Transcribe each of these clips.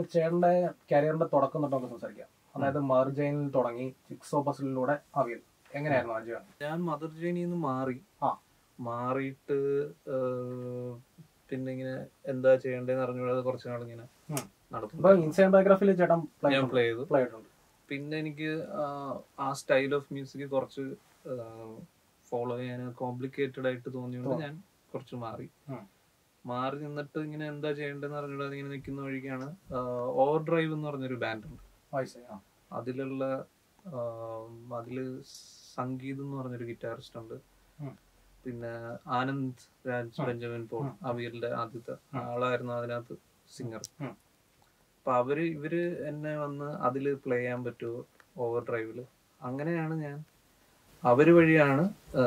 ചേട്ടന്റെ കരിയറിന്റെ തുടക്കം തൊട്ട് നമുക്ക് സംസാരിക്കാം അതായത് മർജൈനിൽ തുടങ്ങി ചിക്സോ പസിലൂടെ അവിയൽ എങ്ങനെയായിരുന്നു ആ ജേർണി ഞാൻ മദർ ജേണിയിൽ നിന്ന് മാറി ആ. മാറിയിട്ട് ഏഹ്, പിന്നെ ഇങ്ങനെ എന്താ ചെയ്യേണ്ടതെന്ന് അറിഞ്ഞുകൂടാതെ കുറച്ച് നാൾ ഇങ്ങനെ ഉം. നടത്തും അപ്പൊ ഇൻസ്റ്റൈൻ ബയോഗ്രാഫിയിൽ ചേട്ടൻ പ്ലേ ഞാൻ പ്ലേ ചെയ്തു പ്ലേ ആയിട്ടുണ്ട് പിന്നെ എനിക്ക് ആ, ആ സ്റ്റൈൽ ഓഫ് മ്യൂസിക് കുറച്ച് ഫോളോ ചെയ്യാൻ കോംപ്ലിക്കേറ്റഡ് ആയിട്ട് തോന്നിയോണ്ട് ഞാൻ കുറച്ച് മാറി ഉം. മാറി നിന്നിട്ട് ഇങ്ങനെ എന്താ ചെയ്യേണ്ടതെന്ന് അറിഞ്ഞൂടാതെ ഇങ്ങനെ നിൽക്കുന്ന വഴിക്കാണ് ഓവർ ഡ്രൈവ് എന്ന് പറഞ്ഞൊരു ബാൻഡ് ഉണ്ട് വയസ്സ് ആ അതിലുള്ള ആ, അതില് സംഗീത് എന്ന് പറഞ്ഞൊരു ഗിറ്റാറിസ്റ്റ് ഉണ്ട് ഉം. പിന്നെ ആനന്ദ് രാജ് ഉം. ബെഞ്ചമിൻ പോൾ ഉം. അവിയലിന്റെ ആദ്യത്തെ ഉം. ആളായിരുന്നു അതിനകത്ത് സിംഗർ ഉം. അപ്പൊ അവര് ഇവര് എന്നെ വന്ന് അതില് പ്ലേ ചെയ്യാൻ പറ്റുമോ ഓവർ ഡ്രൈവില് അങ്ങനെയാണ് ഞാൻ അവര് വഴിയാണ് ആ,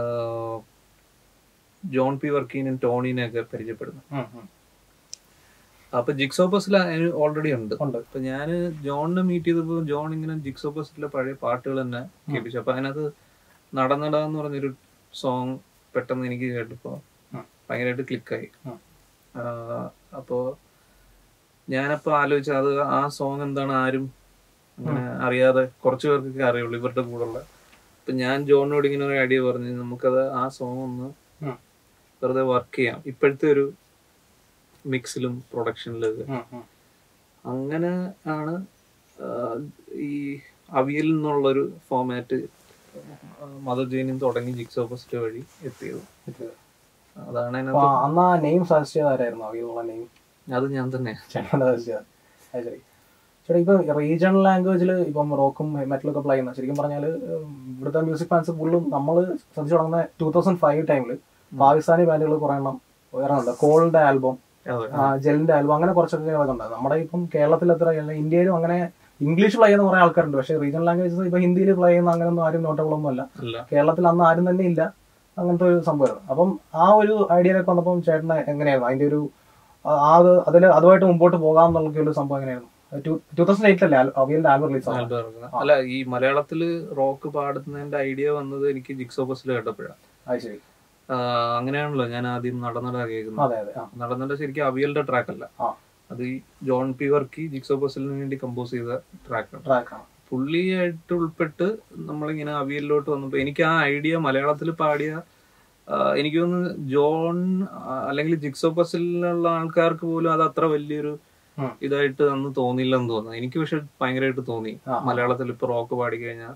ജോൺ പി വർക്കീനും ടോണിനെ ഒക്കെ പരിചയപ്പെടുന്നത് ഉം, ഉം. അപ്പൊ ജിക്സോപ്പസിൽ ഓൾറെഡി ഉണ്ട് ഉണ്ട് അപ്പൊ ഞാന് ജോണിനെ മീറ്റ് ചെയ്തപ്പോ ജോൺ ഇങ്ങനെ ജിക്സോപ്പസിറ്റിലെ പഴയ പാട്ടുകൾ തന്നെ കേൾപ്പിച്ചു അപ്പൊ അതിനകത്ത് നടന്നട എന്ന് പറഞ്ഞൊരു സോങ് പെട്ടെന്ന് എനിക്ക് കേട്ടപ്പോ ഉം. ഭയങ്കരമായിട്ട് ക്ലിക്കായി ഉം. അപ്പോ ഞാനപ്പോ ആലോചിച്ച അത് ആ സോങ് എന്താണ് ആരും അങ്ങനെ അറിയാതെ കുറച്ചു പേർക്കൊക്കെ അറിയുള്ളൂ ഇവരുടെ കൂടെയുള്ള അപ്പൊ ഞാൻ ജോണിനോട് ഇങ്ങനെ ഒരു ഐഡിയ പറഞ്ഞു നമുക്കത് ആ സോങ് ഒന്ന് ഉം. വെറുതെ വർക്ക് ചെയ്യാം ഇപ്പോഴത്തെ ഒരു മിക്സിലും പ്രൊഡക്ഷനിലൊക്കെ ഉം, ഉം. അങ്ങനെ ആണ് ആ, ഈ അവിയൽ എന്നുള്ളൊരു ഫോമാറ്റ് മദർ ജെയിനും തുടങ്ങി ജിക്സോ ഫസ്റ്റ് വഴി എത്തിയത് ഇത്. അതാണ് അപ്പൊ അതിനകത്ത് അന്ന് ആ നെയിം സജസ്റ്റ് ചെയ്തായിരുന്നു അവിയലുള്ള നെയിം അത് ഞാൻ തന്നെ ചേട്ടൻ സജസ്റ്റ് ചെയ്തത് അത് ശരി ചേട്ടാ ഇപ്പൊ റീജിയണൽ ലാംഗ്വേജിൽ ഇപ്പം റോക്കും മെറ്റലും ഒക്കെ പ്ലേ ചെയ്യുന്ന ശരിക്കും പറഞ്ഞാൽ ഇവിടുത്തെ മ്യൂസിക് ഫാൻസ് ഫുള്ളും നമ്മൾ ശ്രദ്ധിച്ചു തുടങ്ങുന്ന ടൂ തൗസൻഡ് ഫൈവ് ടൈമിൽ പാകിസ്ഥാനി ബാൻഡുകൾ കുറെ എണ്ണം ഇറങ്ങുന്നുണ്ട് കോളിന്റെ ആൽബം അതെ ജെലിന്റെ ആൽബം അങ്ങനെ കുറച്ചൊക്കെ ഉണ്ട് നമ്മുടെ ഇപ്പം കേരളത്തിൽ എത്ര അല്ല ഇന്ത്യയിലും അങ്ങനെ ഇംഗ്ലീഷ് പ്ലേ ചെയ്യുന്ന കുറെ ആൾക്കാരുണ്ട് പക്ഷേ റീജിയണൽ ലാംഗ്വേജസ് ഇപ്പൊ ഹിന്ദിയിൽ പ്ലേ ചെയ്യുന്ന അങ്ങനെയൊന്നും ആരും നോട്ടബിൾ ഒന്നും അല്ല അല്ല കേരളത്തിൽ അന്ന് ആരും തന്നെ ഇല്ല അങ്ങനത്തെ ഒരു സംഭവമായിരുന്നു അപ്പം ആ ഒരു ഐഡിയയിലൊക്കെ വന്നപ്പം ചേട്ടന് എങ്ങനെയായിരുന്നു അതിന്റെ ഒരു ആ- ആ അത് അതിൽ അതുമായിട്ട് മുമ്പോട്ട് പോകാം എന്നുള്ള ഒരു സംഭവം എങ്ങനെയായിരുന്നു ടൂ തൗസൻഡ് എയ്റ്റിലല്ലേ അവിയലിന്റെ ആൽബം റിലീസ് ആണ് ആൽബം ഇറങ്ങുന്നത്. അല്ല ഈ മലയാളത്തില് റോക്ക് പാടുന്നതിന്റെ ഐഡിയ വന്നത് എനിക്ക് ജിക്സോ ബസ്സിൽ കേട്ടപ്പോഴാണ് അത് ശരി അങ്ങനെയാണല്ലോ ഞാൻ ആദ്യം നടന്നട കേൾക്കുന്നത് അതെ അതെ ആ നടന്നട ശരിക്കും അവിയലിന്റെ ട്രാക്ക് അല്ല ആ. അത് ഈ ജോൺ പി വർക്കി ജിക്സോ ബസ്സിലിന് വേണ്ടി കമ്പോസ് ചെയ്ത ട്രാക്കാണ് ട്രാക്കാണ് പുള്ളിയായിട്ട് ഉൾപ്പെട്ട് നമ്മളിങ്ങനെ അവിയലിലോട്ട് വന്നപ്പോ എനിക്ക് ആ ഐഡിയ മലയാളത്തിൽ പാടിയ ആ, എനിക്ക് തോന്നുന്നു ജോൺ ആ, അല്ലെങ്കിൽ ജിക്സോ പസിലുള്ള ആൾക്കാർക്ക് പോലും അത് അത്ര വലിയൊരു ഉം. ഇതായിട്ട് അന്ന് തോന്നിയില്ലെന്ന് തോന്നുന്നു എനിക്ക് പക്ഷെ ഭയങ്കരമായിട്ട് തോന്നി ആ. മലയാളത്തിൽ ഇപ്പൊ റോക്ക് പാടി കഴിഞ്ഞാൽ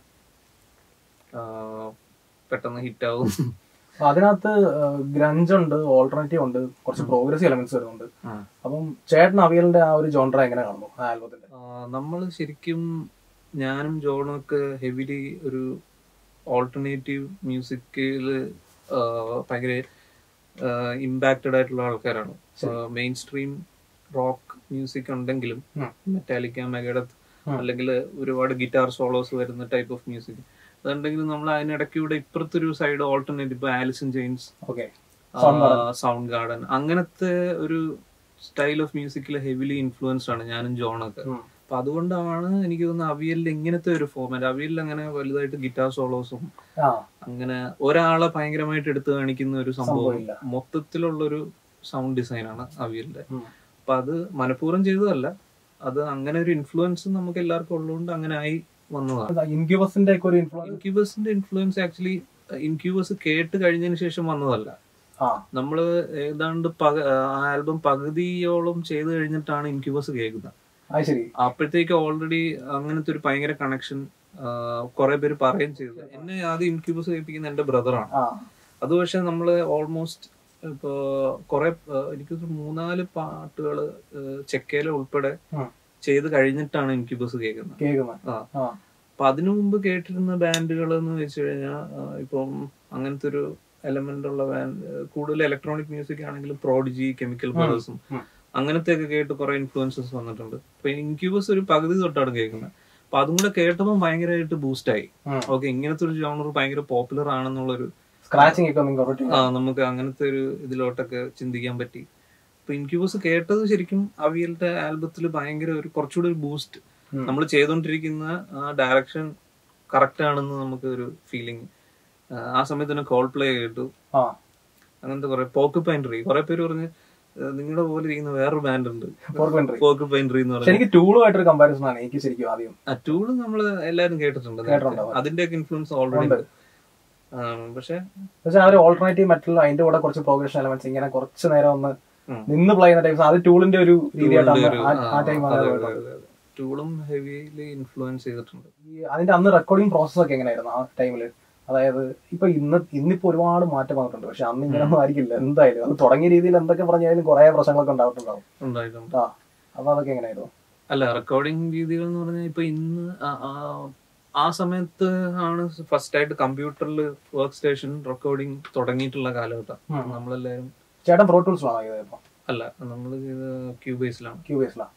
പെട്ടെന്ന് ഹിറ്റ് ആവും അപ്പൊ അതിനകത്ത് ഗ്രഞ്ച് ഉണ്ട് ഓൾട്ടർനേറ്റീവ് ഉണ്ട് കുറച്ച് പ്രോഗ്രസീവ് എലമെന്റ്സ് വരുന്നുണ്ട് ആ. അപ്പം ചേട്ടൻ അവിയലിന്റെ ആ ഒരു ജോൺഡ്ര എങ്ങനെ കാണുന്നു ആ ആൽബത്തിന്റെ നമ്മൾ ശരിക്കും ഞാനും ജോണും ഒക്കെ ഹെവിലി ഒരു ഓൾട്ടർനേറ്റീവ് മ്യൂസിക്കിൽ ഭയങ്കര ഇമ്പാക്റ്റഡ് ആയിട്ടുള്ള ആൾക്കാരാണ് മെയിൻ സ്ട്രീം റോക്ക് മ്യൂസിക് ഉണ്ടെങ്കിലും ഉം. മെറ്റാലിക്ക മെഗഡത്ത് ഉം. അല്ലെങ്കിൽ ഒരുപാട് ഗിറ്റാർ സോളോസ് വരുന്ന ടൈപ്പ് ഓഫ് മ്യൂസിക് അതുണ്ടെങ്കിലും നമ്മൾ അതിനിടയ്ക്ക് ഇവിടെ ഇപ്പുറത്തൊരു സൈഡ് ഓൾട്ടർനേറ്റീവ് ഇപ്പൊ Alice in Chains okay Sound Garden. Soundgarden അങ്ങനത്തെ ഒരു സ്റ്റൈൽ ഓഫ് മ്യൂസിക്കിൽ ഹെവിലി ഇൻഫ്ലുവൻസ്ഡ് ആണ് ഞാനും ജോണൊക്കെ അപ്പൊ അതുകൊണ്ടാണ് എനിക്ക് തോന്നുന്നത് അവിയലിൽ ഇങ്ങനത്തെ ഒരു ഫോമാറ്റ് അവിയലിൽ അങ്ങനെ വലുതായിട്ട് ഗിറ്റാർ സോളോസും ആ അങ്ങനെ ഒരാളെ ഭയങ്കരമായിട്ട് എടുത്തു കാണിക്കുന്ന ഒരു സംഭവം സംഭവമില്ല. മൊത്തത്തിലുള്ളൊരു സൗണ്ട് ഡിസൈൻ ആണ് അവിയലിന്റെ ഉം. അപ്പൊ അത് മനഃപൂർവ്വം ചെയ്തതല്ല അത് അങ്ങനെ ഒരു ഇൻഫ്ലുവൻസ് നമുക്ക് എല്ലാവർക്കും ഉള്ളതുകൊണ്ട് അങ്ങനെ ആയി വന്നതാണ് ഇൻക്യൂബസിന്റെ ഒക്കെ ഒരു ഇൻഫ്ലുവൻസ് ഇൻക്യൂബസിന്റെ ഇൻഫ്ലുവൻസ് ആക്ച്വലി ഇൻക്യൂബസ് കേട്ട് കഴിഞ്ഞതിന് ശേഷം വന്നതല്ല ആ നമ്മള് ഏതാണ്ട് പക ആൽബം പകുതിയോളം ചെയ്ത് കഴിഞ്ഞിട്ടാണ് ഇൻക്യൂബസ് കേൾക്കുന്നത് അത് ശരി അപ്പോഴത്തേക്ക് ഓൾറെഡി അങ്ങനത്തെ ഒരു ഭയങ്കര കണക്ഷൻ കുറെ പേര് പറയുകയും ചെയ്തു എന്നെ ആദ്യം ഇൻക്യൂബസ് കേൾപ്പിക്കുന്ന എന്റെ ബ്രദറാണ് ആ അത് പക്ഷെ നമ്മള് ഓൾമോസ്റ്റ് ഇപ്പോ കുറെ എനിക്ക് മൂന്നാല് പാട്ടുകള് ചെക്കയില ഉൾപ്പെടെ ഉം. ചെയ്ത് കഴിഞ്ഞിട്ടാണ് ഇൻക്യൂബസ് കേൾക്കുന്നത് കേൾക്കുന്ന ആ. ആ അപ്പൊ അതിനു മുമ്പ് കേട്ടിരുന്ന ബാൻഡുകൾ എന്ന് വെച്ച് കഴിഞ്ഞാൽ ഇപ്പം അങ്ങനത്തെ ഒരു എലമെന്റ് ഉള്ള ബാൻഡ് കൂടുതൽ ഇലക്ട്രോണിക് മ്യൂസിക് ആണെങ്കിലും പ്രോഡിജി കെമിക്കൽ ബ്രദേഴ്സും ഉം. അങ്ങനത്തെ ഒക്കെ കേട്ട് കുറെ ഇൻഫ്ലുവൻസസ് വന്നിട്ടുണ്ട് അപ്പൊ ഇൻക്യൂബസ് ഒരു പകുതി തൊട്ടാണ് കേൾക്കുന്നത് അപ്പൊ അതും കൂടെ കേട്ടപ്പോൾ ഭയങ്കരമായിട്ട് ബൂസ്റ്റ് ആയി ഉം. ഓക്കെ ഇങ്ങനത്തെ ഒരു ജോണർ ഭയങ്കര പോപ്പുലർ ആണെന്നുള്ളൊരു സ്ക്രാച്ചിങ് ഒക്കെ ഒന്നും കുറച്ച് ആ നമുക്ക് അങ്ങനത്തെ ഒരു ഇതിലോട്ടൊക്കെ ചിന്തിക്കാൻ പറ്റി അപ്പൊ ഇൻക്യൂബസ് കേട്ടത് ശരിക്കും അവിയലിന്റെ ആൽബത്തിൽ ഭയങ്കര ഒരു കുറച്ചുകൂടി ഒരു ബൂസ്റ്റ് ഉം. നമ്മൾ ചെയ്തുകൊണ്ടിരിക്കുന്ന ആ ഡയറക്ഷൻ കറക്റ്റ് ആണെന്ന് നമുക്ക് ഒരു ഫീലിംഗ് ആ സമയത്ത് തന്നെ കോൾ പ്ലേ കേട്ടു ആ അങ്ങനത്തെ കുറെ പോക്ക് പൈൻട്രി കുറെ പേര് പറഞ്ഞ് നിങ്ങളുടെ പോലെ ഇരിക്കുന്ന വേറൊരു ബാൻഡ് ഉണ്ട് ഫോർക്ക് വെൻട്രി ഫോർക്ക് പെയിൻട്രി എന്ന് പക്ഷെ പറയുന്നത് എനിക്ക് ടൂളുമായിട്ടൊരു കമ്പാരിസൺ ആണ് എനിക്ക് ശരിക്കും ആദ്യം ആ ടൂള് നമ്മള് എല്ലാരും കേട്ടിട്ടുണ്ട് കേട്ടിട്ടുണ്ടാവും. അതിന്റെയൊക്കെ ഇൻഫ്ലുവൻസ് ഓൾറെഡി ഉണ്ട്. ഉണ്ട് പക്ഷെ പക്ഷെ ആ ഒരു ഓൾട്ടർനേറ്റീവ് മെറ്റൽ അതിന്റെ കൂടെ കുറച്ച് പ്രോഗ്രഷൻ എലമെന്റ്സ് ഇങ്ങനെ കുറച്ച് നേരം ഒന്ന് ഉം. നിന്ന് പ്ലേ ചെയ്യുന്ന ടൈപ്സ് അത് ടൂളിന്റെ ഒരു രീതിയായിട്ടാണ് ആ ടൈം ടൂളും ഹെവിയിലി ഇൻഫ്ലുവൻസ് ചെയ്തിട്ടുണ്ട് അതിന്റെ അന്ന് റെക്കോർഡിംഗ് പ്രോസസ് ഒക്കെ എങ്ങനെയായിരുന്നു ആ ടൈമില് അതായത് ഇപ്പൊ ഇന്ന് ഇന്നിപ്പോ ഒരുപാട് മാറ്റം വന്നിട്ടുണ്ട് പക്ഷെ അന്ന് ഇങ്ങനെയൊന്നും ആയിരിക്കില്ല എന്തായാലും അത് തുടങ്ങിയ രീതിയിൽ എന്തൊക്കെ പറഞ്ഞാലും കുറെ പ്രശ്നങ്ങളൊക്കെ ഉണ്ടായിട്ടുണ്ടാവും ഉണ്ടായിട്ടുണ്ട് ആ അപ്പൊ അതൊക്കെ എങ്ങനെയായിരുന്നു അല്ല റെക്കോർഡിംഗ് രീതികൾ എന്ന് പറഞ്ഞാൽ ഇപ്പൊ ഇന്ന് ആ- ആ- ആ സമയത്ത് ആണ് ഫസ്റ്റ് ആയിട്ട് കമ്പ്യൂട്ടറിൽ വർക്ക് സ്റ്റേഷൻ റെക്കോർഡിംഗ് തുടങ്ങിയിട്ടുള്ള കാലഘട്ടം ഉം. നമ്മളെല്ലാരും ചേട്ടൻ പ്രോ ടൂൾസ് ആണോ ചെയ്തത് ഇപ്പൊ അല്ല നമ്മൾ ചെയ്ത ക്യൂബേസിലാണ് ക്യൂബേസിലാ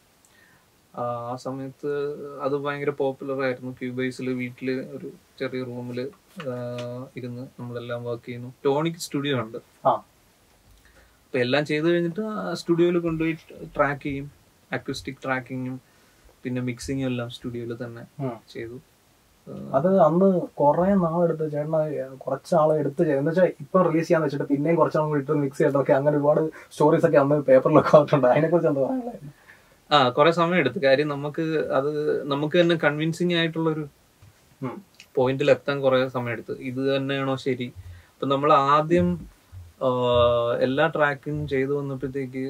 ആ ആ സമയത്ത് അത് ഭയങ്കര പോപ്പുലർ ആയിരുന്നു ക്യൂബേസിൽ വീട്ടിൽ ഒരു ചെറിയ റൂമിൽ ഇരുന്ന് നമ്മളെല്ലാം വർക്ക് ചെയ്യുന്നു ടോണിക് സ്റ്റുഡിയോ ഉണ്ട് ആ അപ്പൊ എല്ലാം ചെയ്ത് കഴിഞ്ഞിട്ട് സ്റ്റുഡിയോയിൽ കൊണ്ടുപോയി ട്രാക്ക് ചെയ്യും അക്യൂസ്റ്റിക് ട്രാക്കിങ്ങും പിന്നെ മിക്സിങ്ങും എല്ലാം സ്റ്റുഡിയോയിൽ തന്നെ ഉം. ചെയ്തു ആ, അത് അന്ന് കുറെ നാളെടുത്ത് ചേട്ടൻ കുറച്ച് ആളെ എടുത്ത് ചെയ്ത് എന്ന് വെച്ചാൽ ഇപ്പൊ റിലീസ് ചെയ്യാന്ന് വെച്ചിട്ട് പിന്നെയും കുറച്ചാൾ കൂടി ഇട്ട് മിക്സ് ചെയ്തൊക്കെ അങ്ങനെ ഒരുപാട് സ്റ്റോറീസ് ഒക്കെ അന്ന് പേപ്പറിലൊക്കെ വന്നിട്ടുണ്ട് അതിനെ കുറിച്ച് എന്താ പറയാനുള്ളത് ആ കുറെ സമയം എടുത്തു കാര്യം നമുക്ക് അത് നമുക്ക് തന്നെ കൺവിൻസിങ് ആയിട്ടുള്ള ഒരു ഉം. പോയിന്റിൽ എത്താൻ കുറെ സമയം എടുത്തു ഇത് തന്നെയാണോ ശരി അപ്പൊ നമ്മൾ ആദ്യം ആ, എല്ലാ ട്രാക്കും ചെയ്തു വന്നപ്പോഴത്തേക്ക്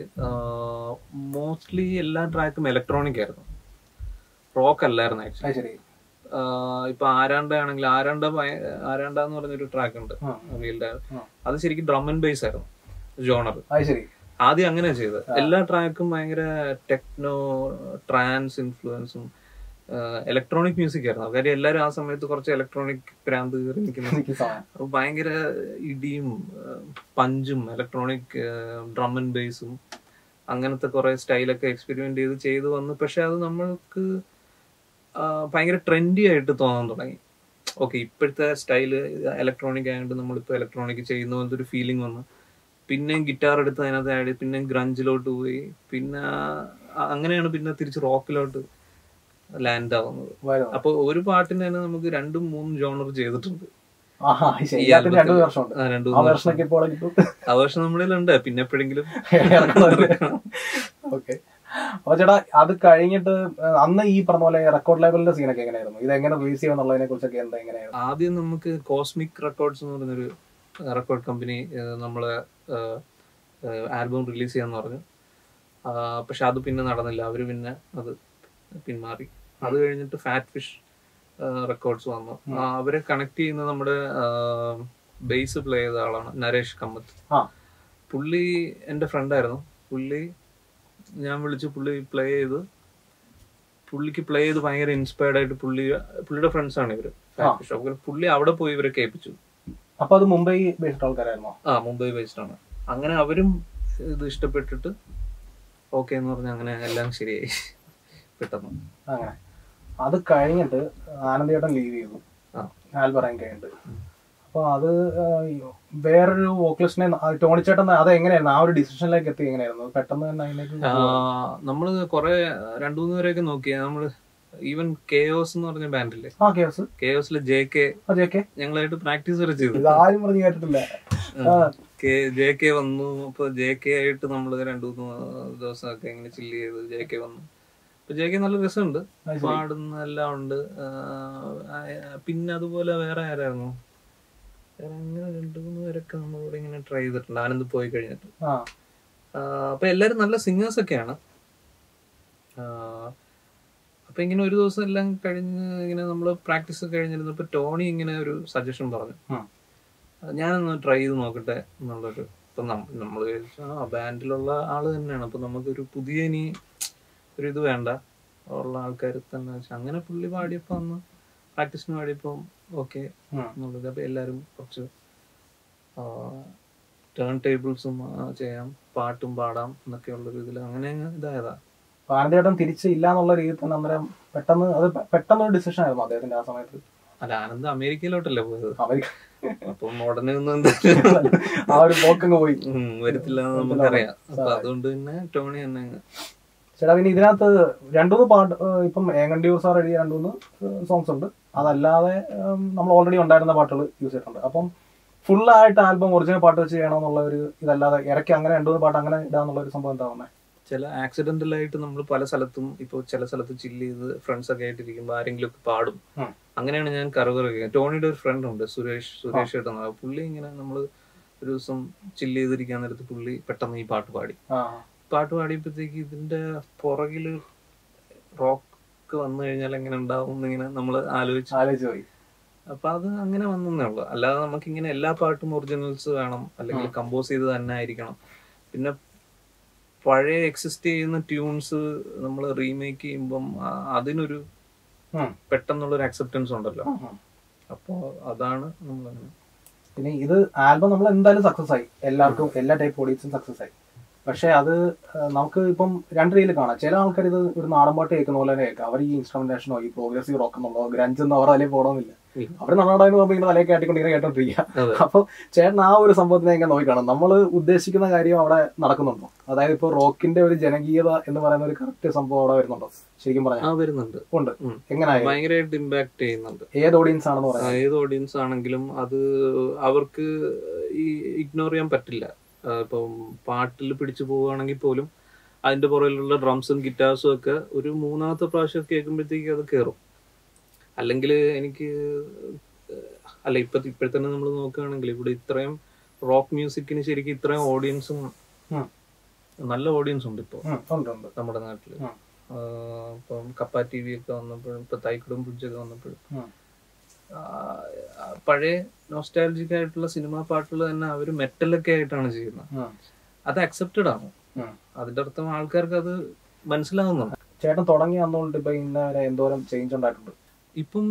മോസ്റ്റ്ലി എല്ലാ ട്രാക്കും ഇലക്ട്രോണിക് ആയിരുന്നു റോക്ക് അല്ലായിരുന്നു ആക്ച്വലി അത് ശരി ഇപ്പൊ ആരാണ്ട ആണെങ്കിൽ ആരാണ്ട ഭയ- ആരാണ്ട എന്ന് പറഞ്ഞൊരു ട്രാക്ക് ഉണ്ട് ആ. വീലിന്റെ ആ. അത് ശരിക്കും ഡ്രം ആൻഡ് ബേസ് ആയിരുന്നു ജോണർ അത് ശരി ആദ്യം അങ്ങനെ ചെയ്തത് എല്ലാ ട്രാക്കും ഭയങ്കര ടെക്നോ ട്രാൻസ് ഇൻഫ്ലുവൻസും ഇലക്ട്രോണിക് മ്യൂസിക് ആയിരുന്നു കാര്യം എല്ലാവരും ആ സമയത്ത് കുറച്ച് ഇലക്ട്രോണിക് പ്രാന്ത് കയറി നിൽക്കുന്നു എനിക്ക് സമയം അപ്പൊ ഭയങ്കര ഇടിയും പഞ്ചും ഇലക്ട്രോണിക് ഡ്രം ആൻഡ് ബേസും അങ്ങനത്തെ കുറെ സ്റ്റൈലൊക്കെ എക്സ്പെരിമെന്റ് ചെയ്ത് ചെയ്ത് വന്നു പക്ഷെ അത് നമ്മൾക്ക് ആ, ഭയങ്കര ട്രെൻഡി ആയിട്ട് തോന്നാൻ തുടങ്ങി ഓക്കെ ഇപ്പോഴത്തെ സ്റ്റൈല് ഇലക്ട്രോണിക് ആയതുകൊണ്ട് നമ്മളിപ്പോൾ ഇലക്ട്രോണിക് ചെയ്യുന്ന പോലത്തെ ഒരു ഫീലിംഗ് വന്നു പിന്നെ ഗിറ്റാർ എടുത്ത് അതിനകത്ത് ആഡ് ചെയ്ത് പിന്നെ ഗ്രഞ്ചിലോട്ട് പോയി പിന്നെ ആ- അങ്ങനെയാണ് പിന്നെ തിരിച്ച് റോക്കിലോട്ട് ലാൻഡ് ആവുന്നത് വരുന്നു അപ്പൊ ഒരു പാട്ടിന് തന്നെ നമുക്ക് രണ്ടും മൂന്നും ജോണർ ചെയ്തിട്ടുണ്ട് ആഹാ അത് ശരി ഈ ഇതിനകത്ത് രണ്ട് ആൽബത്തിൽ- വർഷമുണ്ട് ആ, രണ്ടു ആ മൂന്ന് വെർഷനൊക്കെ ഇപ്പോൾ കിട്ടും ആ വർഷം നമ്മളിലുണ്ട് പിന്നെ എപ്പോഴെങ്കിലും ഓക്കെ അപ്പൊ ചേട്ടാ അത് കഴിഞ്ഞിട്ട് ഏഹ്, അന്ന് ഈ പറഞ്ഞ പോലെ റെക്കോർഡ് ലേബലിന്റെ സീനൊക്കെ എങ്ങനെയായിരുന്നു ഇത് എങ്ങനെ റിലീസ് ചെയ്യുമെന്നുള്ളതിനെ കുറിച്ചൊക്കെ എന്താ എങ്ങനെയായിരുന്നു ആദ്യം നമുക്ക് കോസ്മിക് റെക്കോർഡ്സ് എന്ന് പറഞ്ഞൊരു റെക്കോർഡ് കമ്പനി നമ്മളെ ആൽബം റിലീസ് ചെയ്യാന്ന് പറഞ്ഞു ആ, പക്ഷെ അത് പിന്നെ നടന്നില്ല അവര് പിന്നെ അത് പിന്മാറി അത് കഴിഞ്ഞിട്ട് ഫാറ്റ് ഫിഷ് റെക്കോർഡ്സ് വന്നു ആ, അവരെ കണക്ട് ചെയ്യുന്ന നമ്മുടെ ബേസ് പ്ലേ ചെയ്ത ആളാണ് നരേഷ് കമ്മത്ത് ആ പുള്ളി എൻ്റെ ഫ്രണ്ടായിരുന്നു പുള്ളി ഞാൻ വിളിച്ച് പുള്ളി പ്ലേ ചെയ്ത് പുള്ളിക്ക് പ്ലേ ചെയ്ത് ഭയങ്കര ഇൻസ്പയർഡ് ആയിട്ട് പുള്ളി പുള്ളിയുടെ ഫ്രണ്ട്സ് ആണ് ഇവര് അപ്പൊ പുള്ളി അവിടെ പോയി ഇവരെ കേൾപ്പിച്ചു അപ്പൊ അത് മുംബൈ ബേസ്ഡ് ആൾക്കാരായിരുന്നോ ആ മുംബൈ ബേസ്ഡ് ആണ് അങ്ങനെ അവരും ഇത് ഇഷ്ടപ്പെട്ടിട്ട് ഓക്കെ എന്ന് പറഞ്ഞ് അങ്ങനെ എല്ലാം ശരിയായി പെട്ടെന്ന് അങ്ങനെ അത് കഴിഞ്ഞിട്ട് ആനന്ദേട്ടൻ ലീവ് ചെയ്തു ആ. ആൽബറയും കഴിഞ്ഞിട്ട് അപ്പൊ അത് ഏഹ്, വേറൊരു വോക്കലിസ്റ്റിനെ ടോണിച്ചേട്ടൻ അത് എങ്ങനെയായിരുന്നു ആ ഒരു ഡിസിഷനിലേക്ക് എത്തി എങ്ങനെയായിരുന്നു പെട്ടെന്ന് തന്നെ അതിലേക്ക് ആ, നമ്മള് കൊറേ രണ്ടു മൂന്ന് പേരെയൊക്കെ നോക്കി നമ്മള് ഈവൻ കെയോസ് എന്ന് പറഞ്ഞ ബാൻഡില്ലേ ആ കേസ് കെയോസിലെ ജെ കെ അതെയൊക്കെ ഞങ്ങളായിട്ട് പ്രാക്ടീസ് വരെ ചെയ്തു ഇതാരും പറഞ്ഞ് കേട്ടിട്ടില്ല ആ, ജെ കെ വന്നു അപ്പൊ ജെ കെ ആയിട്ട് നമ്മൾ രണ്ടു മൂന്ന് ദിവസമൊക്കെ ഇങ്ങനെ ചില്ല് ചെയ്ത് ജെ കെ വന്നു അപ്പൊ ജെ കെ നല്ല രസമുണ്ട് അത് ശരി. പാടുന്ന എല്ലാം ഉണ്ട് ആ, ആ, പിന്നെ അതുപോലെ വേറെ ആരായിരുന്നു വേറെ അങ്ങനെ രണ്ടു മൂന്ന് പേരൊക്കെ നമ്മളിവിടെ ഇങ്ങനെ ട്രൈ ചെയ്തിട്ടുണ്ട് ആനന്ദ് പോയി കഴിഞ്ഞിട്ട് ആ ആ, അപ്പൊ എല്ലാരും നല്ല സിംഗേഴ്സ് ഒക്കെയാണ് ആ, അപ്പൊ ഇങ്ങനെ ഒരു ദിവസം എല്ലാം കഴിഞ്ഞ് ഇങ്ങനെ നമ്മള് പ്രാക്ടീസ് കഴിഞ്ഞിരുന്നപ്പോ ടോണി ഇങ്ങനെ ഒരു സജഷൻ പറഞ്ഞു ഉം. ഞാനൊന്ന് ട്രൈ ചെയ്ത് നോക്കട്ടെ എന്നുള്ളൊരു ഇപ്പൊ നമ്മൾ ആ ബാൻഡിലുള്ള ആള് തന്നെയാണ് അപ്പൊ നമുക്കൊരു പുതിയ ഇനി ഒരു ഇത് വേണ്ട ഉള്ള ആൾക്കാർ തന്നെ വെച്ച് അങ്ങനെ പുള്ളി പാടിയപ്പോ അന്ന് പ്രാക്ടീസിന് പാടിയപ്പോ ഓക്കെ ഉം. എന്നുള്ളത് അപ്പൊ എല്ലാരും കുറച്ച് ടേൺ ടേബിൾസും ചെയ്യാം പാട്ടും പാടാം എന്നൊക്കെ ഉള്ളൊരു ഇതിൽ അങ്ങനെ അങ്ങ് ഇതായതാ അപ്പൊ ആനന്ദേട്ടൻ തിരിച്ച് ഇല്ല എന്നുള്ള രീതിയിൽ തന്നെ അന്നേരം പെട്ടെന്ന് അത് പെ- പെട്ടെന്ന് ഒരു ഡിസിഷൻ ആയിരുന്നു അദ്ദേഹത്തിന്റെ ആ സമയത്ത് അല്ല ആനന്ദ് അമേരിക്കയിലോട്ടല്ലേ പോയത് അവര് അപ്പം ഉടനെ ഒന്നും എന്തായാലും ആ ഒരു പോക്കങ്ങ് പോയി ഉം, വരത്തില്ല എന്ന് നമുക്കറിയാം അപ്പൊ അതുകൊണ്ട് പിന്നെ ടോണി തന്നെ അങ്ങ് ചേട്ടാ പിന്നെ ഇതിനകത്ത് രണ്ടുമൂന്ന് പാട്ട് ഏഹ് ഇപ്പം ഏങ്ങണ്ടിയൂർ സാർ എഴുതിയ രണ്ടുമൂന്ന് സോങ്സ് ഉണ്ട് അതല്ലാതെ ഏഹ് നമ്മൾ ഓൾറെഡി ഉണ്ടായിരുന്ന പാട്ടുകൾ യൂസ് ചെയ്തിട്ടുണ്ട് അപ്പം ഫുൾ ആയിട്ട് ആൽബം ഒറിജിനൽ പാട്ട് വെച്ച് ചെയ്യണമെന്നുള്ള ഒരു ഇതല്ലാതെ ഇടയ്ക്ക് അങ്ങനെ രണ്ടു മൂന്ന് പാട്ട് അങ്ങനെ ഇടാന്നുള്ള ഒരു സംഭവം എന്താ പറഞ്ഞത് ചില ആക്സിഡന്റൽ ആയിട്ട് നമ്മൾ പല സ്ഥലത്തും ഇപ്പൊ ചില സ്ഥലത്ത് ചില്ല് ചെയ്ത് ഫ്രണ്ട്സ് ഒക്കെ ആയിട്ടിരിക്കുമ്പോൾ ആരെങ്കിലും ഒക്കെ പാടും ഉം. അങ്ങനെയാണ് ഞാൻ കറുകറ ടോണിയുടെ ഒരു ഫ്രണ്ട് ഉണ്ട് സുരേഷ് സുരേഷ് ഏട്ടൻ എന്ന്. പുള്ളി ഇങ്ങനെ നമ്മൾ ഒരു ദിവസം ചില്ല് ചെയ്തിരിക്കാൻ നേരത്ത് പുള്ളി പെട്ടെന്ന് ഈ പാട്ട് പാടി ആ പാട്ട് പാടിയപ്പോഴത്തേക്ക് ഇതിന്റെ പുറകില് റോക്ക് വന്നു കഴിഞ്ഞാൽ എങ്ങനെ ഉണ്ടാവും എന്നിങ്ങനെ നമ്മൾ ആലോചിച്ചു ആലോചിച്ച് പോയി അപ്പൊ അത് അങ്ങനെ വന്നേ ഉള്ളു അല്ലാതെ നമുക്ക് ഇങ്ങനെ എല്ലാ പാട്ടും ഒറിജിനൽസ് വേണം അല്ലെങ്കിൽ കമ്പോസ് ചെയ്ത് തന്നെ ആയിരിക്കണം പിന്നെ പഴയ എക്സിസ്റ്റ് ചെയ്യുന്ന ട്യൂൺസ് നമ്മൾ റീമേക്ക് ചെയ്യുമ്പം ആ- അതിനൊരു ഉം. പെട്ടെന്നുള്ളൊരു അക്സെപ്റ്റൻസ് ഉണ്ടല്ലോ ഉം, ഉം. അപ്പോ അതാണ് നമ്മൾ പിന്നെ ഇത് ആൽബം നമ്മൾ എന്തായാലും സക്സസ് ആയി എല്ലാവർക്കും എല്ലാ ടൈപ്പ് ഓഡിയൻസും സക്സസ് ആയി പക്ഷെ അത് ആ, നമുക്ക് ഇപ്പം രണ്ട് രീതിയിൽ കാണാം ചില ആൾക്കാർ ഇത് ഒരു നാടൻ പാട്ട് കേൾക്കുന്ന പോലെ തന്നെ കേൾക്കാം അവർ ഈ ഇൻസ്ട്രുമെന്റേഷനോ ഈ പ്രോഗ്രസീവ് റോക്ക് എന്നുള്ളതോ ഗ്രഞ്ച് എന്നോ അവർ അതിലേക്ക് പോകണമെന്നില്ല ഇല്ല. അവർ നന്നാടാന്ന് പറയുമ്പോൾ ഇങ്ങനെ തലയൊക്കെ ആട്ടിക്കൊണ്ട് ഇങ്ങനെ കേട്ടോണ്ടിരിക്കുക അതെ അപ്പൊ ചേട്ടൻ ആ ഒരു സംഭവത്തിനെ ഇങ്ങനെ നോക്കിക്കാണും നമ്മൾ ഉദ്ദേശിക്കുന്ന കാര്യം അവിടെ നടക്കുന്നുണ്ടോ അതായത് ഇപ്പൊ റോക്കിന്റെ ഒരു ജനകീയത എന്ന് പറയുന്ന ഒരു കറക്റ്റ് സംഭവം അവിടെ വരുന്നുണ്ടോ ശരിക്കും ആ പറഞ്ഞാൽ വരുന്നുണ്ട് ഉണ്ട് ഉം. എങ്ങനെയായി ഭയങ്കരമായിട്ട് ഇമ്പാക്ട് ചെയ്യുന്നുണ്ട് ഏത് ഓഡിയൻസ് ആണെന്ന് ആ, പറയുന്നത് ഏത് ഓഡിയൻസ് ആണെങ്കിലും അത് അവർക്ക് ഈ ഇഗ്നോർ ചെയ്യാൻ പറ്റില്ല ആ, ഇപ്പം പാട്ടിൽ പിടിച്ചു പോവുകയാണെങ്കിൽ പോലും അതിന്റെ പുറകിലുള്ള ഡ്രംസും ഗിറ്റാർസും ഒക്കെ ഒരു മൂന്നാമത്തെ പ്രാവശ്യം കേൾക്കുമ്പോഴത്തേക്ക് അത് കയറും അല്ലെങ്കിൽ എനിക്ക് അല്ല ഇപ്പൊ ഇപ്പോഴത്തെ തന്നെ നമ്മൾ നോക്കുകയാണെങ്കിൽ ഇവിടെ ഇത്രയും റോക്ക് മ്യൂസിക്കിന് ശരിക്കും ഇത്രയും ഓഡിയൻസും ഉം. നല്ല ഓഡിയൻസ് ഉണ്ട് ഇപ്പോൾ ഉം, ഉണ്ട് ഉണ്ട് നമ്മുടെ നാട്ടില് ഉം. ആ, ഇപ്പം കപ്പ ടി വി ഒക്കെ വന്നപ്പോഴും ഇപ്പൊ തൈക്കുടം ബ്രിഡ്ജൊക്കെ വന്നപ്പോഴും ഉം. ആ, ആ, പഴയ നോസ്റ്റാലജിക് ആയിട്ടുള്ള സിനിമാ പാട്ടുകൾ തന്നെ അവര് മെറ്റലൊക്കെ ആയിട്ടാണ് ചെയ്യുന്നത് ഉം. അത് അക്സെപ്റ്റഡ് ആണ് ഉം. അതിന്റെ അർത്ഥം ആൾക്കാർക്ക് അത് മനസ്സിലാവുന്നുണ്ട് ചേട്ടൻ തുടങ്ങി വന്നുകൊണ്ട് ഇപ്പൊ ഇന്ന വരെ എന്തോരം ചേഞ്ച് ഉണ്ടായിട്ടുണ്ട് ഇപ്പം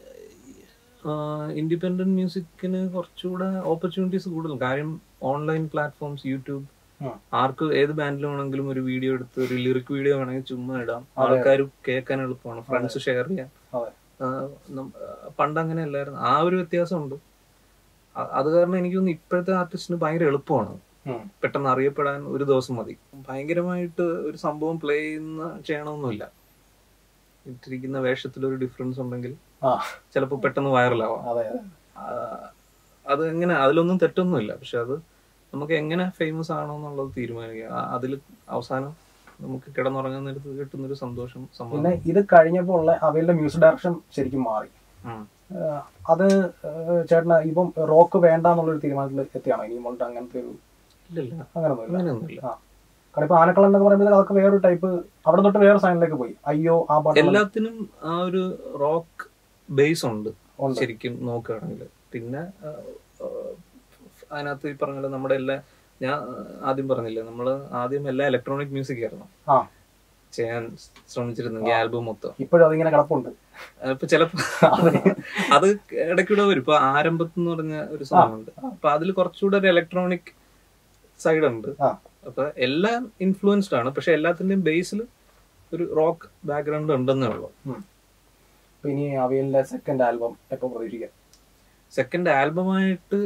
ഇൻഡിപെൻഡന്റ് മ്യൂസിക്കിന് കുറച്ചുകൂടെ ഓപ്പർച്യൂണിറ്റീസ് കൂടുതൽ കാര്യം ഓൺലൈൻ പ്ലാറ്റ്ഫോംസ് യൂട്യൂബ് ഉം. ആർക്ക് ഏത് ബാൻഡിൽ വേണമെങ്കിലും ഒരു വീഡിയോ എടുത്ത് ഒരു ലിറിക് വീഡിയോ വേണമെങ്കിൽ ചുമ്മാ ഇടാം ആൾക്കാർ കേൾക്കാൻ എളുപ്പമാണ് ഫ്രണ്ട്സ് ഷെയർ ചെയ്യാം അതെ ആ, നം- ആ, പണ്ട് അങ്ങനെ അല്ലായിരുന്നു ആ ഒരു വ്യത്യാസമുണ്ട് അ- അത് കാരണം എനിക്ക് തോന്നുന്നു ഇപ്പോഴത്തെ ആർട്ടിസ്റ്റിന് ഭയങ്കര എളുപ്പമാണ് ഉം. പെട്ടെന്ന് അറിയപ്പെടാൻ ഒരു ദിവസം മതി ഭയങ്കരമായിട്ട് ഒരു സംഭവം പ്ലേ ചെയ്യുന്ന ചെയ്യണമെന്നില്ല ഇട്ടിരിക്കുന്ന വേഷത്തിൽ ഒരു ഡിഫറൻസ് ഉണ്ടെങ്കിൽ ആ ചിലപ്പോൾ പെട്ടെന്ന് വൈറലാവാം അതെ അതെ ആ, അത് എങ്ങനെ അതിലൊന്നും തെറ്റൊന്നുമില്ല പക്ഷെ അത് നമുക്ക് എങ്ങനെ ഫേമസ് ആണോ എന്നുള്ളത് തീരുമാനിക്കുക അതിൽ അവസാനം നമുക്ക് കിടന്നുറങ്ങുന്ന നേരത്ത് കിട്ടുന്ന ഒരു സന്തോഷം പിന്നെ സമാധാനം ഇത് കഴിഞ്ഞപ്പോൾ ഉള്ള അവയുടെ മ്യൂസിക് ഡയറക്ഷൻ ശരിക്കും മാറി ഉം. ആഹ് അത് ആഹ് ചേട്ടന് ഇപ്പം റോക്ക് വേണ്ട എന്നുള്ളൊരു തീരുമാനത്തിൽ എത്തിയാണോ ഇനി മുകളിൽ അങ്ങനത്തെ ഒരു ഇല്ലില്ല അങ്ങനൊന്നുമില്ല അങ്ങനെയൊന്നുമില്ല ആ കാരണം ഇപ്പൊ ആനക്കളം എന്നൊക്കെ പറയുമ്പോൾ അതൊക്കെ വേറൊരു ടൈപ്പ് അവിടെ തൊട്ട് വേറെ സൈനിലേക്ക് പോയി അയ്യോ ആ പാട്ട് എല്ലാത്തിനും ആ ഒരു റോക്ക് ബേസ് ഉണ്ട് ഉണ്ട്. ശരിക്കും നോക്കുകയാണെങ്കിൽ പിന്നെ ആ, ആ, അതിനകത്ത് ഈ പറഞ്ഞ പോലെ നമ്മുടെ എല്ലാ ഞാൻ ആദ്യം പറഞ്ഞില്ലേ നമ്മള് ആദ്യം എല്ലാ ഇലക്ട്രോണിക് മ്യൂസിക് ആയിരുന്നു ആ ചെയ്യാൻ ശ്രമിച്ചിരുന്നെങ്കിൽ ആൽബം മൊത്തം ഇപ്പോഴും അതിങ്ങനെ കിടപ്പുണ്ട് ഇപ്പൊ ചിലപ്പോ അത് ഇടയ്ക്കൂടെ വരും ഇപ്പൊ ആരംഭത്ത് എന്ന് പറഞ്ഞ ഒരു സാധനമുണ്ട് അപ്പൊ അതിൽ കുറച്ചുകൂടെ ഒരു ഇലക്ട്രോണിക് സൈഡ് ഉണ്ട് ആ അപ്പൊ എല്ലാം ഇൻഫ്ലുവൻസ്ഡ് ആണ് പക്ഷെ എല്ലാത്തിന്റെയും ബേസിൽ ഒരു റോക്ക് ബാക്ക്ഗ്രൗണ്ട് ഉണ്ടെന്നേ ഉള്ളൂ ഉം. അപ്പൊ ഇനി അവിയലിന്റെ സെക്കൻഡ് ആൽബം എപ്പോ പ്രതീക്ഷിക്കാം സെക്കൻഡ് ആൽബമായിട്ട്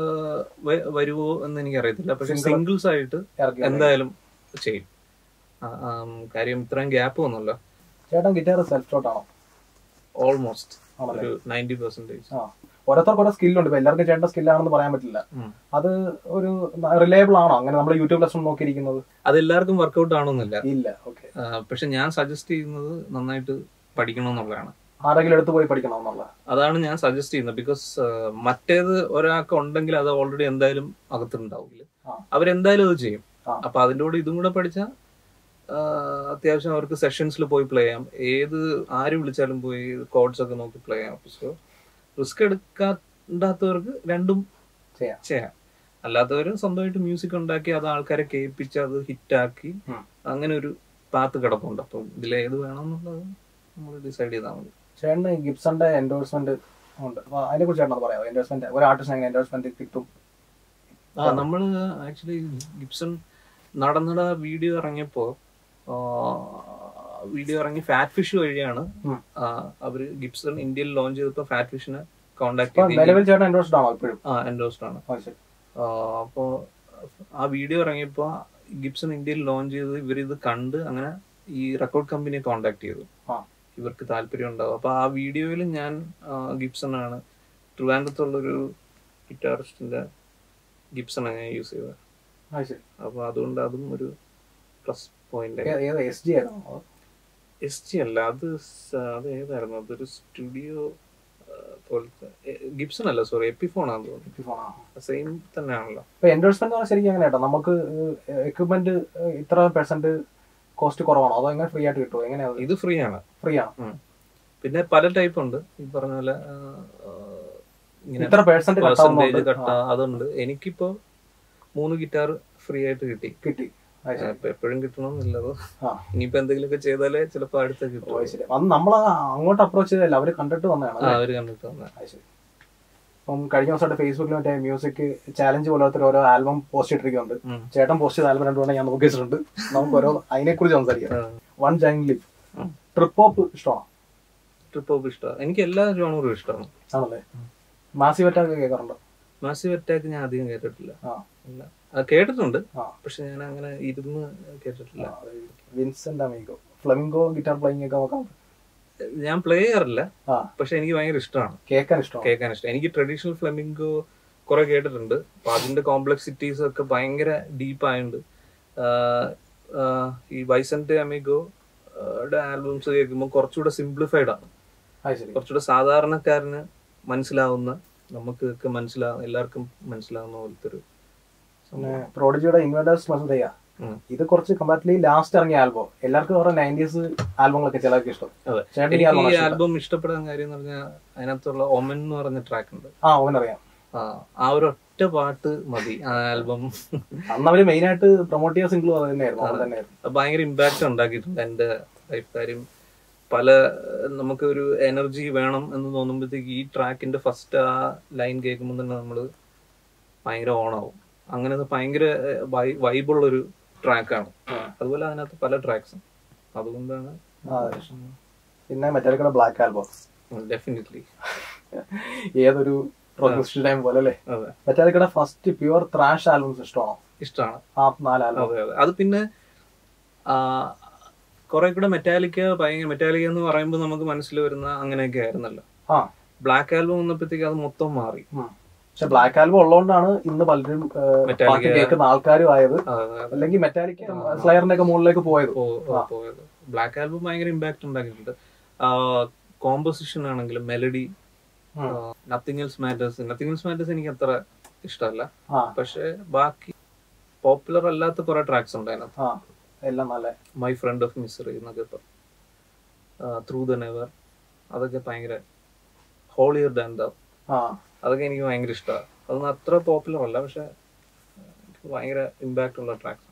വരുവോ എന്ന് എനിക്ക് അറിയത്തില്ല പക്ഷെ സിംഗിൾസ് ആയിട്ട് ഇറക്കി എന്തായാലും ചെയ്യും ആ, ആം, കാര്യം ഇത്രയും ഗ്യാപ്പ് വന്നല്ലോ ചേട്ടൻ ഗിറ്റാർ സെൽഫ് ഷോട്ട് ആണോ ഓൾമോസ്റ്റ് ആണല്ലേ? ഒരു നയൻറ്റി പെർസെന്റേജ് ആ ഓരോരുത്തർക്ക് ഓരോ സ്കില്ലുണ്ട് ഇപ്പൊ എല്ലാവർക്കും ചേട്ടൻ സ്കില്ലാണെന്ന് പറയാൻ പറ്റില്ല അത് ഒരു റിലയബിൾ ആണോ അങ്ങനെ നമ്മൾ യൂട്യൂബ് ലെസൺ നോക്കിയിരിക്കുന്നത് അത് എല്ലാവർക്കും വർക്കൗട്ട് ആണോന്നില്ല ഇല്ല ഓക്കെ ആ, പക്ഷെ ഞാൻ സജസ്റ്റ് ചെയ്യുന്നത് നന്നായിട്ട് പഠിക്കണമെന്നുള്ളതാണ് ആരെങ്കിലും എടുത്തു പോയി പഠിക്കണം എന്നുള്ള അതാണ് ഞാൻ സജസ്റ്റ് ചെയ്യുന്നത് ബിക്കോസ് മറ്റേത് ഒരാൾക്ക് ഉണ്ടെങ്കിൽ അത് ഓൾറെഡി എന്തായാലും അകത്തുണ്ടാവില്ല ആ. അവരെന്തായാലും അത് ചെയ്യും ആ. അപ്പൊ അതിന്റെ കൂടെ ഇതും കൂടെ പഠിച്ചാൽ അത്യാവശ്യം അവർക്ക് സെഷൻസിൽ പോയി പ്ലേ ചെയ്യാം ഏത് ആര് വിളിച്ചാലും പോയി കോഡ്സ് ഒക്കെ നോക്കി പ്ലേ ചെയ്യാം സോ റിസ്ക് എടുക്കാണ്ടാത്തവർക്ക് രണ്ടും ചെയ്യാം ചെയ്യാം അല്ലാത്തവർ സ്വന്തമായിട്ട് മ്യൂസിക് ഉണ്ടാക്കി അത് ആൾക്കാരെ കേൾപ്പിച്ച് അത് ഹിറ്റാക്കി ഉം. അങ്ങനെ ഒരു പാത്ത് കിടപ്പുണ്ട് അപ്പം ഇതിലേത് വേണമെന്നുള്ളത് നമ്മൾ ഡിസൈഡ് ചെയ്താൽ മതി ചേട്ടന് ഗിബ്സന്റെ എൻഡോഴ്സ്മെന്റ് ഉണ്ട് അപ്പൊ അതിനെ കുറിച്ച് ചേട്ടൻ പറയാമോ എൻഡോഴ്സ്മെന്റ് ഒരു ആർട്ടിസ്റ്റ് എങ്ങനെ എൻഡോഴ്സ്മെന്റ് കിട്ടും ആ നമ്മള് ആക്ച്വലി ഗിബ്സൺ നടന്നട വീഡിയോ ഇറങ്ങിയപ്പോ വീഡിയോ ഇറങ്ങി ഫാറ്റ് ഫിഷ് വഴിയാണ് ഉം. ആ, അവര് ഗിബ്സൺ ഇന്ത്യയിൽ ലോഞ്ച് ചെയ്തപ്പോ ഫാറ്റ് ഫിഷിനെ കോണ്ടാക്ട് ഇപ്പൊ ചെയ്ത് നിലവിൽ ചേട്ടൻ എൻഡോഴ്സ്ഡ് ആണോ ഇപ്പോഴും ആ എൻഡോസ്ഡ് ആണ് ആ, ശരി ആ, അപ്പോ ആ വീഡിയോ ഇറങ്ങിയപ്പോ ഗിബ്സൺ ഇന്ത്യയിൽ ലോഞ്ച് ചെയ്ത് ഇവരിത് കണ്ട് അങ്ങനെ ഈ റെക്കോർഡ് കമ്പനിയെ കോണ്ടാക്ട് ചെയ്തു ആ ഇവർക്ക് താല്പര്യം ഉണ്ടാവും അപ്പൊ ആ വീഡിയോയിൽ ഞാൻ ആ, ഗിബ്സൺ ആണ് ട്രിവാൻഡ്രത്തുള്ളൊരു ഗിറ്റാറിസ്റ്റിന്റെ ഗിബ്സണാണ് ഞാൻ യൂസ് ചെയ്തത് അത് ശരി അപ്പൊ അതുകൊണ്ട് അതും ഒരു പ്ലസ് പോയിന്റ് ഏ- ഏത് എസ് ജി ആയിരുന്നു അതോ? എസ് ജി അല്ല അത് സ- അത് ഏതായിരുന്നു അതൊരു സ്റ്റുഡിയോ പോലത്തെ ഗിബ്സൺ അല്ല സോറി എപ്പിഫോൺ ആണെന്ന് തോന്നുന്നു Epiphone ആ. സെയിം തന്നെയാണല്ലോ ഇപ്പൊ എൻഡോഴ്സ്മെന്റ് പറഞ്ഞാൽ ശരിക്കും അങ്ങനെ കേട്ടോ നമുക്ക് എക്യുപ്മെന്റ് ഇത്ര പെർസെന്റ് കോസ്റ്റ് കുറവാണോ അതോ എങ്ങനെ ഫ്രീ ആയിട്ട് കിട്ടുമോ എങ്ങനെയാ ഇത് ഫ്രീ ആണ് ഫ്രീ ആണ് ഉം. പിന്നെ പല ടൈപ്പ് ഉണ്ട് ഈ പറഞ്ഞ പോലെ ആ, ആ, ഇങ്ങനെ ഇത്ര പെർസെന്റ് പെർസെന്റേജ് കട്ടാവുന്നുണ്ട് കട്ട അതുണ്ട് എനിക്കിപ്പോ മൂന്ന് ഗിറ്റാർ ഫ്രീ ആയിട്ട് കിട്ടി കിട്ടി അത് ശരി ഇപ്പൊ എപ്പോഴും കിട്ടണമെന്നില്ലത് ആ ഇനിയിപ്പോ എന്തെങ്കിലുമൊക്കെ ചെയ്താലേ ചിലപ്പോ അടുത്ത കിട്ടും ഓ, അത് ശരി അന്ന് നമ്മൾ അങ്ങോട്ട് അപ്രോച്ച് ചെയ്തല്ല അവര് കണ്ടിട്ട് വന്നതാണ് ആ അവര് കണ്ടിട്ട് വന്ന അത് ശരി അപ്പം കഴിഞ്ഞ ദിവസമായിട്ട് ഫേസ്ബുക്കിൽ മറ്റേ മ്യൂസിക് ചാലഞ്ച് പോലത്തെ ഓരോ ആൽബം പോസ്റ്റ് ഇട്ടിരിക്കുന്നുണ്ട് ഉം. ചേട്ടൻ പോസ്റ്റ് ചെയ്ത ആൽബം രണ്ടുകൊണ്ട് ഞാൻ നോക്കി വെച്ചിട്ടുണ്ട് നമുക്ക് ഓരോ അതിനെ കുറിച്ച് സംസാരിക്കാം വൺ ജൈൻ ലിപ് ഉം. ട്രിപ്പ് ഹോപ്പ് ഇഷ്ടമാണോ ട്രിപ്പ് ഹോപ്പ് ഇഷ്ടമാണ് എനിക്ക് എല്ലാ ജോണറും ഇഷ്ടമാണ് ആണല്ലേ മാസി അറ്റാക്ക് കേൾക്കാറുണ്ടോ മാസീവ് അറ്റാക്ക് ഞാൻ അധികം കേട്ടിട്ടില്ല ആ ഇല്ല അത് കേട്ടിട്ടുണ്ട് ആ പക്ഷെ ഞാൻ അങ്ങനെ ഇരുന്ന് കേട്ടിട്ടില്ല Vincent Amigo flamenco guitar playing ഒക്കെ നോക്കാം ഞാൻ പ്ലേ ചെയ്യാറില്ല ആ പക്ഷെ എനിക്ക് ഭയങ്കര ഇഷ്ടമാണ് കേൾക്കാൻ ഇഷ്ടമാണ് കേൾക്കാൻ ഇഷ്ടം എനിക്ക് ട്രഡീഷണൽ ഫ്ലെമിംഗോ കുറെ കേട്ടിട്ടുണ്ട് അപ്പൊ അതിന്റെ കോംപ്ലക്സിറ്റീസ് ഒക്കെ ഭയങ്കര ഡീപ്പ് ആയതുകൊണ്ട് ഈ വൈസന്റ് അമിഗോ ആൽബംസ് കേൾക്കുമ്പോൾ കുറച്ചുകൂടെ സിംപ്ലിഫൈഡ് ആണ് അത് ശരി കുറച്ചുകൂടെ സാധാരണക്കാരന് മനസ്സിലാവുന്ന നമുക്ക് ഒക്കെ മനസ്സിലാവുന്ന എല്ലാവർക്കും മനസ്സിലാവുന്ന പോലത്തെ ഒരു പിന്നെ പ്രോഡിജിയുടെ ഇൻവേർട്ടേഴ്സ് മസദയ്യ ഉം. ഇത് കുറച്ച് കമ്പാരിറ്റീവ്ലി ലാസ്റ്റ് ഇറങ്ങിയ ആൽബം എല്ലാവർക്കും ഓരോ നയൻറ്റീസ് ആൽബങ്ങളൊക്കെ ചിലർക്ക് ഇഷ്ടം അതെ ചേട്ടൻ ഈ എനിക്ക് ആൽബം ഈ ആൽബം ഇഷ്ടപ്പെടാൻ കാര്യം എന്ന് പറഞ്ഞാൽ അതിനകത്തുള്ള ഒമൻ എന്ന് പറഞ്ഞ ട്രാക്ക് ഉണ്ട് ആ അവനറിയാം ആ, ആ ഒരു ഒറ്റ പാട്ട് മതി ആ ആൽബം അന്ന് അവര് മെയിൻ ആയിട്ട് പ്രൊമോട്ട് ചെയ്ത സിംഗിൾ അത് തന്നെയായിരുന്നു അവൻ തന്നെയായിരുന്നു ഭയങ്കര ഇമ്പാക്ട് ഉണ്ടാക്കിയിട്ടുണ്ട് എൻ്റെ ലൈഫ് കാര്യം പല ഏഹ്, നമുക്ക് ഒരു എനർജി വേണം എന്ന് തോന്നുമ്പോഴത്തേക്ക് ഈ ട്രാക്കിന്റെ ഫസ്റ്റ് ആ ലൈൻ കേൾക്കുമ്പോൾ തന്നെ നമ്മൾ ഭയങ്കര ഓണാവും അങ്ങനെ അത് ഭയങ്കര വൈബുള്ള ഒരു ട്രാക്കാണ് അതുപോലെ അതിനകത്ത് പല ട്രാക്സും അതുകൊണ്ടാണ് ആ, അതെ. പിന്നെ മെറ്റാലിക്കയുടെ ബ്ലാക്ക് ആൽബം ഡെഫിനറ്റ്ലി ഏതൊരു പ്രോഗ്രസ് ടൈം പോലെ അല്ലേ അതെ മെറ്റാലിക്കയുടെ ഫസ്റ്റ് പ്യുവർ ത്രാഷ് ആൽബംസ് ഇഷ്ടമാണോ ഇഷ്ടമാണ് ആ നാല് ആൽബം അതെ അതെ അത് പിന്നെ ആ, കുറെ കൂടെ മെറ്റാലിക്ക ഭയങ്കര മെറ്റാലിക്ക എന്ന് പറയുമ്പോൾ നമുക്ക് മനസ്സിൽ വരുന്ന അങ്ങനെയൊക്കെ ആയിരുന്നല്ലോ ആ ബ്ലാക്ക് ആൽബം വന്നപ്പോഴത്തേക്ക് അത് മൊത്തം മാറി ഉം. പക്ഷെ ബ്ലാക്ക് ആൽബം ഉള്ളതുകൊണ്ടാണ് ഇന്ന് പലരും ഏഹ്, Metallica- പാട്ട് കേൾക്കുന്ന ആൾക്കാരും ആയത് അതെ, അതെ. അല്ലെങ്കിൽ മെറ്റാലിക്ക സ്ലയറിന്റെ ഒക്കെ മുകളിലേക്ക് പോയത് പോ- പോ- പോയത് ബ്ലാക്ക് ആൽബം ഭയങ്കര ഇമ്പാക്ട് ഉണ്ടാക്കിയിട്ടുണ്ട് കോമ്പോസിഷൻ ആണെങ്കിലും മെലഡി ഉം. Nothing else matters nothing else matters എനിക്ക് അത്ര ഇഷ്ടമല്ല ആ പക്ഷെ ബാക്കി പോപ്പുലർ അല്ലാത്ത കുറെ ട്രാക്സ് ഉണ്ട് അതിനകത്ത് ആ എല്ലാം നല്ല മൈ ഫ്രണ്ട് ഓഫ് മിസറി എന്നൊക്കെ ഇപ്പം ത്രൂ ദ നെവർ അതൊക്കെ ഭയങ്കര ഹോളിയർ ദാൻ ദ ആ അതൊക്കെ എനിക്ക് ഭയങ്കര ഇഷ്ടമാണ് അതൊന്നും അത്ര പോപ്പുലർ അല്ല പക്ഷെ എനിക്ക് ഭയങ്കര ഇമ്പാക്റ്റ് ഉള്ള ട്രാക്സ്